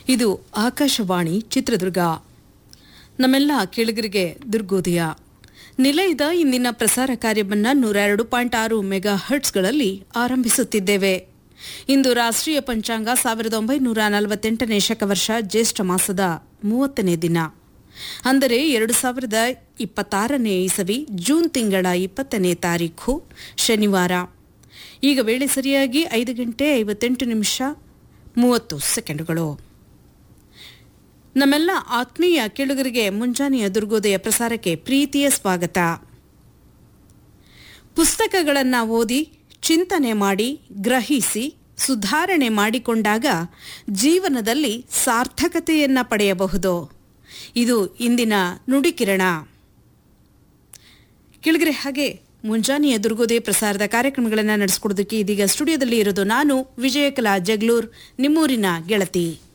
ಇದು ಆಕಾಶವಾಣಿ ಚಿತ್ರದುರ್ಗ ನಮ್ಮೆಲ್ಲ ಕೇಳುಗರಿಗೆ ದುರ್ಗೋದಯ ನಿಲಯದ ಇಂದಿನ ಪ್ರಸಾರ ಕಾರ್ಯವನ್ನ ನೂರ ಎರಡು ಪಾಯಿಂಟ್ ಆರು ಮೆಗಾ ಹರ್ಟ್ಸ್ಗಳಲ್ಲಿ ಆರಂಭಿಸುತ್ತಿದ್ದೇವೆ ಇಂದು ರಾಷ್ಟ್ರೀಯ ಪಂಚಾಂಗ ಸಾವಿರದ ಒಂಬೈನೂರ ನಲವತ್ತೆಂಟನೇ ಶಕವರ್ಷ ಜ್ಯೇಷ್ಠ ಮಾಸದ ಮೂವತ್ತನೇ ದಿನ ಅಂದರೆ ಎರಡು ಸಾವಿರದ ಇಪ್ಪತ್ತಾರನೇ ಇಸವಿ ಜೂನ್ ತಿಂಗಳ ಇಪ್ಪತ್ತನೇ ತಾರೀಖು ಶನಿವಾರ ಈಗ ವೇಳೆ ಸರಿಯಾಗಿ ಐದು ಗಂಟೆ ಐವತ್ತೆಂಟು ನಿಮಿಷ ಮೂವತ್ತು ಸೆಕೆಂಡುಗಳು ನಮ್ಮೆಲ್ಲ ಆತ್ಮೀಯ ಕೇಳುಗರಿಗೆ ಮುಂಜಾನೆಯ ದುರ್ಗೋದಯ ಪ್ರಸಾರಕ್ಕೆ ಪ್ರೀತಿಯ ಸ್ವಾಗತ ಪುಸ್ತಕಗಳನ್ನು ಓದಿ ಚಿಂತನೆ ಮಾಡಿ ಗ್ರಹಿಸಿ ಸುಧಾರಣೆ ಮಾಡಿಕೊಂಡಾಗ ಜೀವನದಲ್ಲಿ ಸಾರ್ಥಕತೆಯನ್ನ ಪಡೆಯಬಹುದು ಇದು ಇಂದಿನ ನುಡಿಕಿರಣ ಕೆಳಗರೆ ಹಾಗೆ ಮುಂಜಾನೆಯ ದುರ್ಗೋದಯ ಪ್ರಸಾರದ ಕಾರ್ಯಕ್ರಮಗಳನ್ನು ನಡೆಸಿಕೊಡೋದಕ್ಕೆ ಇದೀಗ ಸ್ಟುಡಿಯೋದಲ್ಲಿ ಇರೋದು ನಾನು ವಿಜಯಕಲಾ ಜಗ್ಲೂರ್ ನಿಮ್ಮೂರಿನ ಗೆಳತಿ